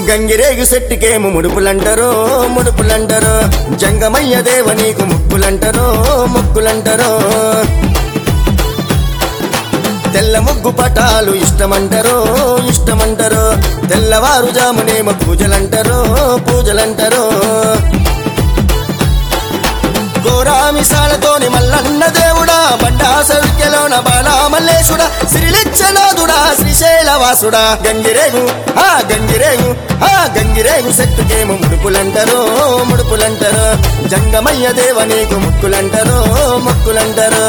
గంగిరేగు సెట్టుకేమో ముడుపులంటారు ముడుపులంటారు జంగమయ్య దేవ నీకు ముక్కులంటారు ముక్కులంటారు తెల్ల ముగ్గు పటాలు ఇష్టమంటారు ఇష్టమంటారు తెల్లవారుజామునేమో పూజలంటారు పూజలంటారు గోరామిసాలతోని మల్లన్న దేవుడా బండా సౌఖ్యలోన బాలా మల్లేశుడా శ్రీలిచ్చనాథుడా శ్రీశైలవాసుడా గంగిరేగు ఆ గంగిరేగు ఆ గంగిరేగు సెట్టుకేమో ముడుపులంటారు ముడుపులంటారు జంగమయ్య దేవ నీకు ముక్కులంటారు ముక్కులంటారు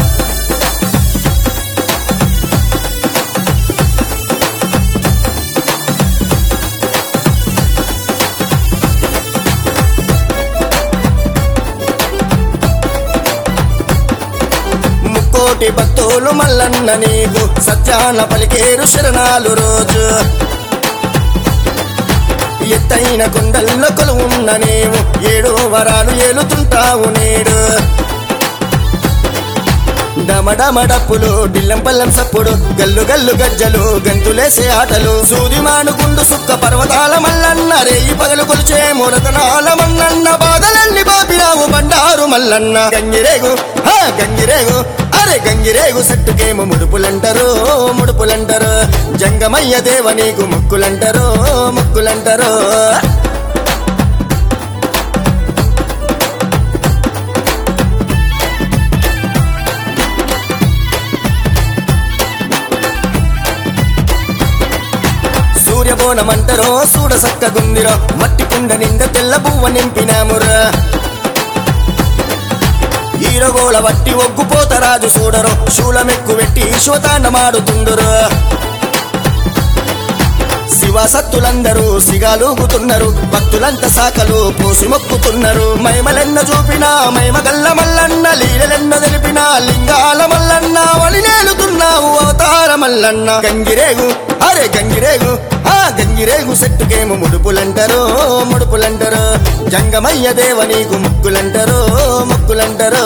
ముక్కోటి భక్తులు మల్లన్న నీకు సత్యాన పలికేరు శరణాలు రోజు ఎత్తైన కొండల్లో కొలువున్న నీవు ఏడు వరాలు ఏలుతుంటావు నేడు డమడమడప్పులు డిల్లం పల్లం సప్పుడు గల్లు గల్లు గజ్జలు గంతులేసే ఆటలు సూది మానుగుండు సుక్క పర్వతాల మల్లన్న రేయి పగలు కొలిచే మురతనాల మల్లన్న బాధలన్నీ బాపిరావు బండారు మల్లన్న గంగిరేగు హా గంగిరేగు అరే గంగిరేగు సట్టుకేమో ముడుపులంటారు ముడుపులంటారు జంగమయ్య దేవ నీకు ముక్కులంటారు ముక్కులంటారు సూర్యబోనమంటరో సూడ సక్కగుందిరో మట్టి కుండ నిండ తెల్ల పువ్వ నింపినామురా ఈరగోల వట్టి ఒగ్గుపోత రాజు చూడరు శూలమెక్కు పెట్టి శోతాండమాడుతుండురు శివ సత్తులందరూ సిగాలూగుతున్నారు భక్తులంత సాకలు పోసి మొక్కుతున్నారు మైమలెన్న చూపిన మైమగల్ల మల్లన్న లీలలెన్న తెలిపిన లింగాల మల్లన్న వలినేలుతున్నావు అవతార మల్లన్న గంగిరేగు అరే గంగిరేగు ఆ గంగిరేగు సెట్టుకేమో ముడుపులంటారు ముడుపులంటారు జంగమయ్య దేవ నీకు ముక్కులంటారు ముక్కులంటారు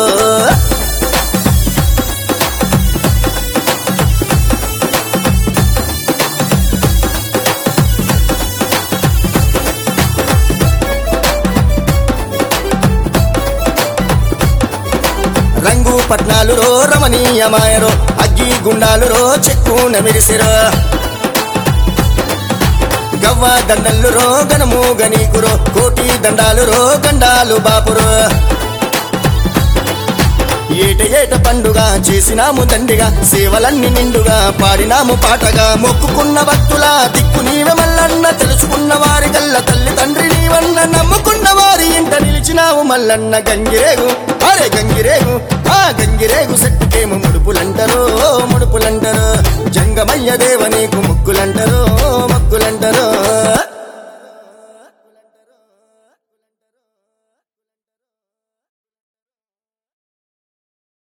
రంగు పట్నాలు రో రమణీయమాయరో అగ్గి గుండాలు రో చెక్కున మెరిసిరో గవ్వ దండలు రో గణము గనీకురో కోటి దండాలు రో గండాలు బాపురో ఏట ఏట పండుగ చేసినాము దండిగా సేవలన్నీ నిండుగా పాడినాము పాటగా మొక్కుకున్న భక్తుల దిక్కు నీవే మల్లన్న తెలుసుకున్న వారి గల్ల తల్లి తండ్రి నీవన్న నమ్ముకున్న వారి ఇంట నిలిచినావు మల్లన్న గంగిరేగు అరే గంగిరేగు ఆ గంగిరేగు సెట్టుకేమో ముడుపులంటారు ముడుపులంటారు జంగమయ్య దేవ నీకు ముక్కులంటారు